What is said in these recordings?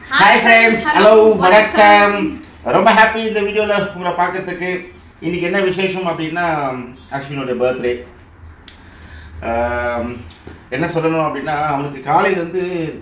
Hi friends hello வணக்கம் ரொம்ப happy இந்த வீடியோவில் உங்களை பார்க்கறதுக்கு இன்னைக்கு என்ன விசேஷம் அப்படின்னா அஸ்வினோட பர்த்டே என்ன சொல்லணும் அப்படின்னா அவனுக்கு காலையிலேருந்து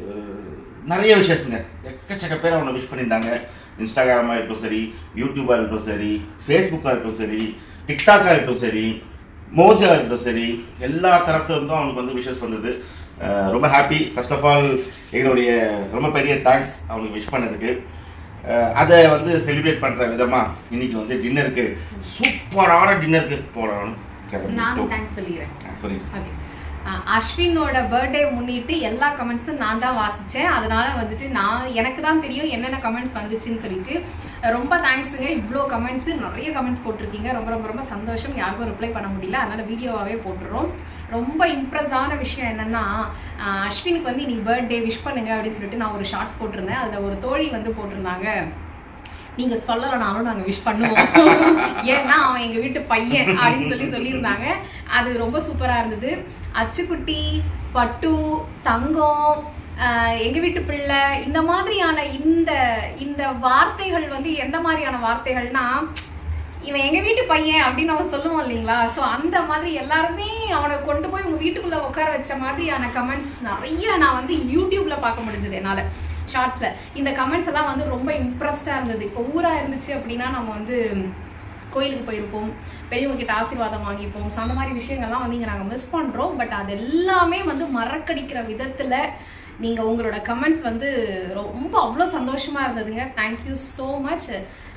நிறைய விஷயத்துங்க எக்கச்சக்க பேர் அவனை விஷ் பண்ணியிருந்தாங்க இன்ஸ்டாகிராமாக இருக்கட்டும் சரி யூடியூபாக இருக்கட்டும் சரி ஃபேஸ்புக்காக இருக்கட்டும் சரி டிக்டாக்காக இருக்கட்டும் சரி மோஜா இருக்கட்டும் சரி எல்லா தரப்புல இருந்தும் அவனுக்கு வந்து விஷஸ் வந்தது அஹ் ரொம்ப ஹாப்பி ஃபர்ஸ்ட் ஆஃப் ஆல் எங்களுடைய ரொம்ப பெரிய தேங்க்ஸ் அவனுக்கு விஷ் பண்ணதுக்கு அஹ் அதை வந்து செலிப்ரேட் பண்ணுற விதமாக இன்னைக்கு வந்து டின்னருக்கு சூப்பரான டின்னருக்கு போகிறோம் நான் தேங்க்ஸ் சொல்லிடுறேன் சொல்லிட்டு ஓகே அஸ்வினோட பர்த்டே முன்னிட்டு எல்லா கமெண்ட்ஸும் நான் தான் வாசித்தேன் அதனால வந்துட்டு நான் எனக்கு தான் தெரியும் என்னென்ன கமெண்ட்ஸ் வந்துச்சுன்னு சொல்லிட்டு ரொம்ப தேங்க்ஸுங்க இவ்வளோ கமெண்ட்ஸ் நிறைய கமெண்ட்ஸ் போட்டிருக்கீங்க ரொம்ப ரொம்ப ரொம்ப சந்தோஷம் யாருக்கும் ரிப்ளை பண்ண முடியல அதனால வீடியோவாகவே போட்டுறோம் ரொம்ப இம்ப்ரெஸ் ஆன விஷயம் என்னன்னா அஹ் அஸ்வினுக்கு வந்து நீ பர்த்டே விஷ் பண்ணுங்க அப்படின்னு சொல்லிட்டு நான் ஒரு ஷார்ட்ஸ் போட்டிருந்தேன் அதில் ஒரு தோழி வந்து போட்டிருந்தாங்க நீங்க சொல்லலைனாலும் நாங்க விஷ் பண்ணுவோம் ஏன்னா அவன் எங்க வீட்டு பையன் அப்படின்னு சொல்லி சொல்லியிருந்தாங்க அது ரொம்ப சூப்பரா இருந்தது அச்சுக்குட்டி பட்டு தங்கம் ஆஹ் எங்க வீட்டு பிள்ளை இந்த மாதிரியான இந்த இந்த வார்த்தைகள் வந்து எந்த மாதிரியான வார்த்தைகள்னா இவன் எங்க வீட்டு பையன் அப்படின்னு அவன் சொல்லுவான் இல்லைங்களா ஸோ அந்த மாதிரி எல்லாருமே அவனை கொண்டு போய் உங்க வீட்டுக்குள்ள உட்கார வச்ச மாதிரியான கமெண்ட்ஸ் நிறைய நான் வந்து யூடியூப்ல பார்க்க முடிஞ்சது என்னால ஷார்ட்ஸ்ல இந்த கமெண்ட்ஸ் எல்லாம் வந்து ரொம்ப இம்ப்ரெஸ்டா இருந்தது இப்போ ஊரா இருந்துச்சு அப்படின்னா நம்ம வந்து கோயிலுக்கு போயிருப்போம் பெரியவங்க கிட்ட ஆசீர்வாதம் வாங்கிப்போம் ஸோ அந்த மாதிரி விஷயங்கள்லாம் வந்து இங்கே நாங்கள் மிஸ் பண்ணுறோம் பட் அது எல்லாமே வந்து மறக்கடிக்கிற விதத்தில் நீங்கள் உங்களோட கமெண்ட்ஸ் வந்து ரொம்ப அவ்வளோ சந்தோஷமா இருந்ததுங்க தேங்க்யூ ஸோ மச்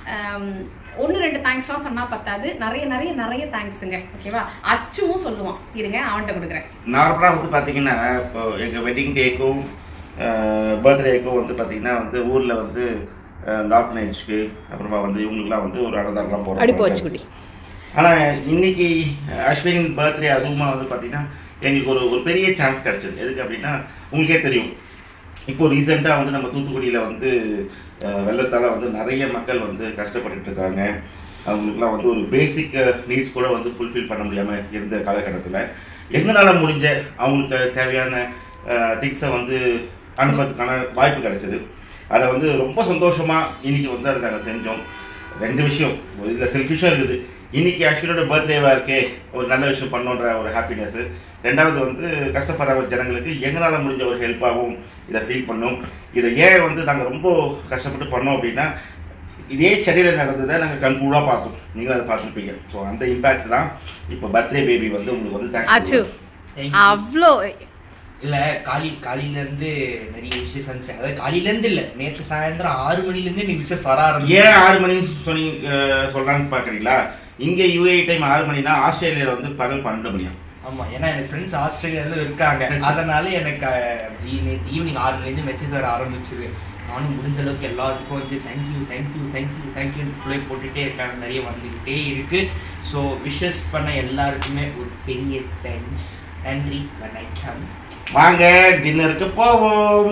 ஒன்று ரெண்டு தேங்க்ஸ்லாம் சொன்னால் பத்தாது நிறைய நிறைய நிறைய தேங்க்ஸுங்க ஓகேவா அச்சுவும் சொல்லுவான் இருங்க அவன்கிட்ட கொடுக்குறேன் நார்மலாக வந்து பார்த்தீங்கன்னா இப்போ எங்கள் வெட்டிங் டேக்கும் பர்த்டேக்கும் வந்து பார்த்தீங்கன்னா வந்து ஊரில் வந்து இந்த ஆர்ஃபனேஜ்க்கு அப்புறமா வந்து இவங்களுக்குலாம் வந்து ஒரு அன்னதானம்லாம் போகிறோம் ஆனால் இன்னைக்கு அஸ்வின் பர்த்டே அதுவுமா வந்து பார்த்தீங்கன்னா எங்களுக்கு ஒரு ஒரு பெரிய சான்ஸ் கிடைச்சது எதுக்கு அப்படின்னா உங்களுக்கே தெரியும் இப்போ ரீசெண்டாக வந்து நம்ம தூத்துக்குடியில் வந்து அஹ், வெள்ளத்தால் வந்து நிறைய மக்கள் வந்து கஷ்டப்பட்டுட்டு இருக்காங்க அவங்களுக்குலாம் வந்து ஒரு பேசிக் நீட்ஸ் கூட வந்து ஃபுல்ஃபில் பண்ண முடியாமல் இருந்த காலகட்டத்தில் எங்களால் முடிஞ்ச அவங்களுக்கு தேவையான திங்ஸை வந்து அனுப்புறதுக்கான வாய்ப்பு கிடைச்சது அதை வந்து ரொம்ப சந்தோஷமாக இன்னைக்கு வந்து அதை நாங்கள் செஞ்சோம் ரெண்டு விஷயம் ஒரு இதில் செல்ஃபிஷாக இருக்குது இன்னைக்கு அஸ்வினோட பர்த்டேவாக இருக்கே ஒரு நல்ல விஷயம் பண்ணோன்ற ஒரு ஹாப்பினஸ் ரெண்டாவது வந்து கஷ்டப்படுற ஜனங்களுக்கு எங்களால் முடிஞ்ச ஒரு ஹெல்ப்பாகவும் இதை ஃபீல் பண்ணோம் இதை ஏன் வந்து நாங்கள் ரொம்ப கஷ்டப்பட்டு பண்ணோம் அப்படின்னா இதே செடியில் நடந்ததை நாங்கள் கண்கூடாக பார்த்தோம் நீங்களும் அதை பார்த்துருப்பீங்க ஸோ அந்த இம்பேக்ட் தான் இப்போ பர்த்டே பேபி வந்து உங்களுக்கு வந்து அச்சு தேங்க்ஸ் அவ்வளோ இல்ல காலி காலையில இருந்து நிறைய விஷயம் வந்துச்சு அதாவது காலையில இருந்து இல்ல நேற்று சாயந்தரம் ஆறு மணில இருந்தே நீ விஷயம் வர ஆரம்பிச்சு ஏன் ஆறு மணி சொல்லி அஹ், சொல்றாங்கன்னு பார்க்குறீங்களா இங்கே யூஏ டைம் ஆறு மணினா ஆஸ்திரேலியாவில் வந்து பகல் பன்னெண்டு மணியா ஆமா ஏன்னா எனக்கு ஃப்ரெண்ட்ஸ் ஆஸ்திரேலியால இருக்காங்க அதனால எனக்கு அஹ், இ- நேத்து ஈவினிங் ஆறு மணில இருந்து மெசேஜ் வர ஆரம்பிச்சது நானும் முடிஞ்ச அளவுக்கு எல்லாத்துக்கும் வந்து thank you thank you thank you thank you play போட்டுட்டே இருக்காங்க நிறைய வந்துக்கிட்டே இருக்கு ஸோ விஷஸ் பண்ண எல்லாருக்குமே ஒரு பெரிய தேங்க்ஸ் நன்றி வணக்கம் வாங்க டின்னருக்கு போவோம்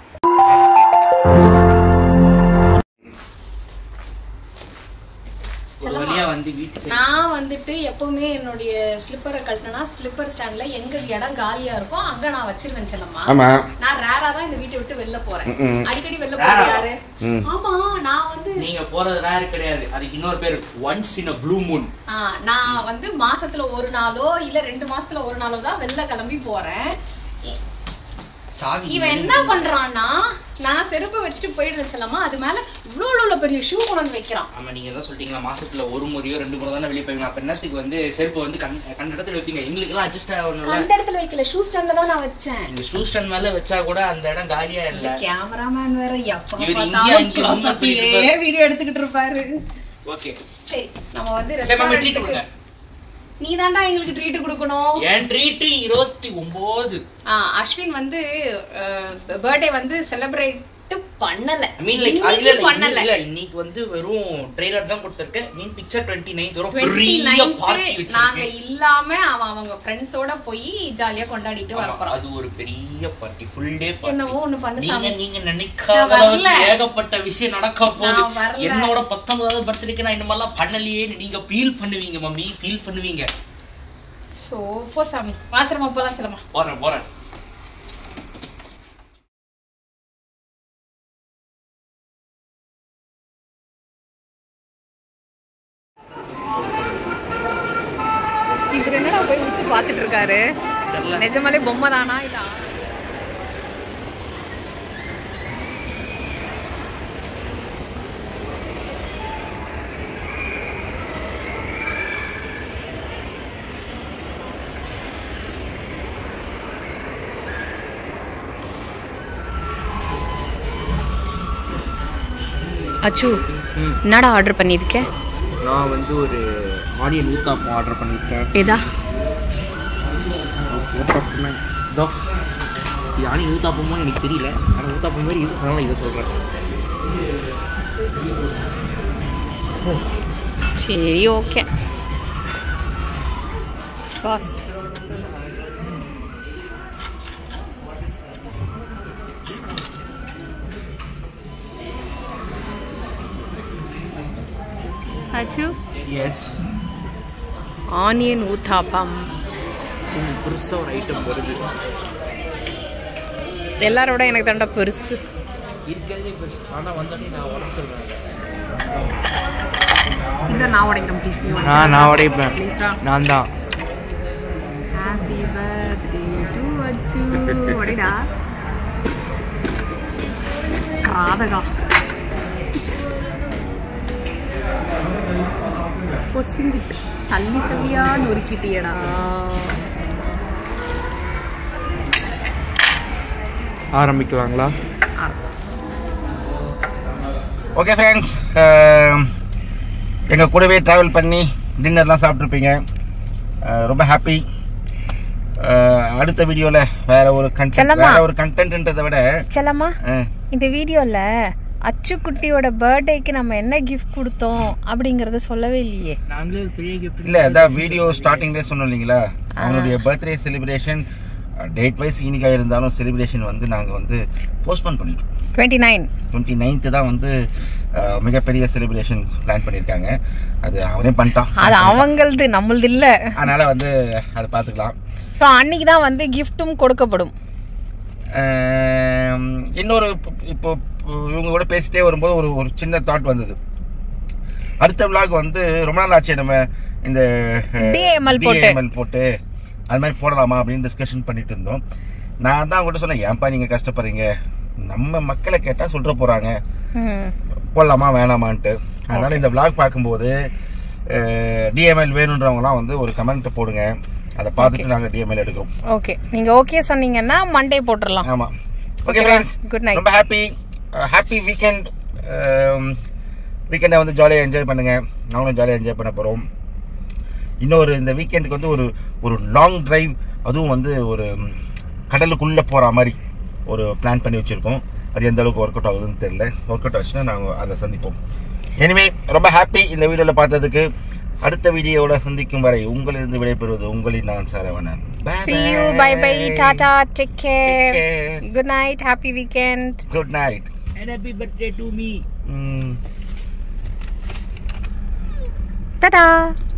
ஒரு வழியா வந்து வீட்டு side- நான் வந்துட்டு எப்பவுமே என்னுடைய ஸ்லிப்பரை கழட்டினா ஸ்லிப்பர் ஸ்டாண்ட்ல எங்க இடம் காலியா இருக்கோ அங்க நான் வச்சிருவேன் செல்லம்மா ஆமாம் நான் ரேரா தான் இந்த வீட்டை விட்டு வெளில போறேன் ம்ம். அடிக்கடி வெளில Rare போறது ஆ? யாரு ம். ஆமா நான் வந்து நீங்க போறது ரேர் கிடையாது அதுக்கு இன்னொரு பேர் once in a blue moon ஆ, நான் வந்து மாசத்துல ஒரு நாளோ இல்ல ரெண்டு மாசத்துல ஒரு நாளோ தான் வெளில கிளம்பி போறேன் இ- சாவி இவன் என்ன பண்றான்னா நான் செருப்பு வச்சுட்டு போயிட்டு செல்லம்மா அது மேல இவ்வளவு இவ்வளவு பெரிய ஷூ கொண்டு வந்து வைக்கிறான் ஆமா நீங்க தான் சொல்லிட்டீங்களா மாசத்துல ஒரு முறையோ ரெண்டு முறை தானே வெளியே போவீங்க அப்ப என்னத்துக்கு வந்து செருப்பு வந்து கண் கண்ட இடத்துல வைப்பீங்க எங்களுக்கு எல்லாம் அட்ஜஸ்ட் ஆகணும்ல கண்ட இடத்துல வைக்கல ஷூ ஸ்டாண்ட்ல தான் நான் வச்சேன் இந்த ஷூ ஸ்டாண்ட் மேல வச்சா கூட அந்த இடம் காலியா இல்ல கேமராமேன் வேற எப்ப இவர் இங்க பார்த்தாலும் அங்க close இங்க up போயிட்டு லயே வீடியோ எடுத்துக்கிட்டு இருப்பாரு ஓகே சரி நம்ம வந்து சரி நம்ம ட்ரீட் ரெஸ்டாரண்ட்டுக்கு கொடுங்க நீ தாண்டா எங்களுக்கு ட்ரீட் கொடுக்கணும் என் ட்ரீட் இருபத்தி ஒன்பது ஆ, அஸ்வின் வந்து பர்த்டே வந்து செலிப்ரேட் பண்ணல ஐ மீன் லைக் இன்னைக்கு இல்ல இல்ல பண்ணல இல்ல இன்னைக்கு வந்து வெறும் ட்ரெய்லர் தான் கொடுத்திருக்கேன் நீ பிக்சர் டுவெண்ட்டி நைன்த் வரும் 29th பெரிய பார்ட்டி நாங்க வச்சிருக்கேன் இல்லாம அவன் அவங்க ஃப்ரெண்ட்ஸோட போய் ஜாலியா கொண்டாடிட்டு ஆமா, வரப்போறான் அது ஒரு பெரிய பார்ட்டி ஃபுல் டே பார்ட்டி என்னவோ ஒண்ணு பண்ணு நீங்க சாமி நீங்க நினைக்காத நான் வரல. அளவுக்கு ஏகப்பட்ட விஷயம் நடக்க போகுது நான் வரல. என்னோட பத்தொன்பதாவது பர்த்டேக்கு நான் இனிமேல்லாம் பண்ணலையே நீங்க ஃபீல் பண்ணுவீங்க மம்மி ஃபீல் பண்ணுவீங்க சோ போ சாமி வாச்சரமா போலாம் செல்லமா போறேன் போறேன் பார்த்துட்டு இருக்காரு நிஜமாலே பொம்மை தானா இல்ல அச்சு என்னடா ஆர்டர் பண்ணியிருக்கேன் நான் வந்து ஒரு ஆனியன் ஊத்தாப்பம் ஆர்டர் பண்ணியிருக்கேன் ஏதா ஊத்தாப்பம் இதோ இது ஆனியன் ஊத்தாப்பமோ எனக்கு தெரியல ஆனால் ஊத்தாப்பம் மாதிரி இது அதனால இதை சொல்கிறேன் சரி ஓகே பாஸ் அச்சு எஸ் ஆனியன் ஊத்தாப்பம் புதுசாக ஒரு ஐட்டம் வருது எல்லாரோட எனக்கு தண்டா பெருசு இருக்கிறதே பெருசு ஆனால் வந்தோடனே நான் உடச்சிருவேன் இந்த நான் உடைக்கிறேன் ப்ளீஸ் நீ ஆ நான் உடைப்பேன் ப்ளீஸ்ரா நான் தான் ஹாப்பி பர்த்டே டு அச்சு உடைடா காதகா பொசுங்கிட்டு சல்லி சல்லியா நொறுக்கிட்டியடா ஆரம்பிக்கலாங்களா ஓகே ஃப்ரெண்ட்ஸ் எங்கள் கூடவே ட்ராவல் பண்ணி டின்னர்லாம் சாப்பிட்ருப்பீங்க அஹ், ரொம்ப ஹாப்பி அடுத்த வீடியோவில் வேற ஒரு கண்டென்ட் செல்லம்மா. வேற ஒரு கண்டென்ட்ன்றதை விட செல்லம்மா அஹ், இந்த வீடியோவில் அச்சுக்குட்டியோட பர்த்டேக்கு நம்ம என்ன கிஃப்ட் கொடுத்தோம் அப்படிங்கறத சொல்லவே இல்லையே நாங்களே ஒரு பெரிய கிஃப்ட் இல்லை அதான் வீடியோ ஸ்டார்டிங்லேயே சொன்னோம் இல்லைங்களா அவனுடைய பர்த்டே செலிப்ரேஷன் டேட் வைஸ் ஈனிக்காக இருந்தாலும் செலிப்ரேஷன் வந்து நாங்கள் வந்து போஸ்ட்போன் பண்ணிட்டோம் டுவெண்ட்டி நைன் டுவெண்ட்டி நைன்த்து தான் வந்து அஹ், மிகப்பெரிய செலிப்ரேஷன் பிளான் பண்ணியிருக்காங்க அது அவனே பண்ணிட்டான் அது அவங்களது நம்மளது இல்லை அதனால் வந்து அதை பார்த்துக்கலாம் ஸோ அன்னைக்கு தான் வந்து கிஃப்ட்டும் கொடுக்கப்படும் ஆம், இன்னொரு இப்போ- இப்போ இவங்க கூட பேசிட்டே வரும்போது ஒரு ஒரு சின்ன தாட் வந்தது அடுத்த விழாக்கு வந்து ரொம்ப நாள் ஆச்சு நம்ம இந்த DML போட்டு. DML போட்டு அது மாதிரி போடலாமா அப்படின்னு டிஸ்கஷன் பண்ணிட்டு இருந்தோம் நான் தான் அவங்ககிட்ட சொன்னேன் ஏன்பா நீங்கள் கஷ்டப்படுறீங்க நம்ம மக்களை கேட்டால் சொல்ற போகிறாங்க ம். போடலாமா வேணாமான்ட்டு அதனால் இந்த விளாக் பார்க்கும்போது டிஎம்எல் வேணுன்றவங்களாம் வந்து ஒரு கமெண்ட் போடுங்க அதை பார்த்துட்டு நாங்கள் டிஎம்எல் எடுக்கிறோம் ஓகே நீங்க ஓகே சொன்னீங்கன்னா மண்டே போட்டுடலாம் ஆமாம் ஓகே ஃப்ரெண்ட்ஸ் Good night. ரொம்ப ஹாப்பி ஹாப்பி வீக்கெண்ட் வீக்கெண்டை வந்து ஜாலியாக என்ஜாய் பண்ணுங்க நாங்களும் ஜாலியாக என்ஜாய் பண்ண போகிறோம் இன்னொரு இந்த வீக்கெண்டுக்கு வந்து ஒரு ஒரு லாங் டிரைவ் அதுவும் வந்து ஒரு ம், கடலுக்குள்ளே போகிற மாதிரி ஒரு பிளான் பண்ணி வச்சுருக்கோம் அது எந்த அளவுக்கு ஒர்க் அவுட் ஆகுதுன்னு தெரியல ஒர்க் அவுட் ஆச்சுன்னா நாங்கள் அதை சந்திப்போம் எனிவே ரொம்ப ஹாப்பி இந்த வீடியோவில் பார்த்ததுக்கு அடுத்த வீடியோவோட சந்திக்கும் வரை உங்களிலிருந்து விடைபெறுவது உங்களின் நான் Saravanan See you. Bye bye. Tata. Take care. care. Good night. Happy weekend. Good night And happy birthday to me. Tada.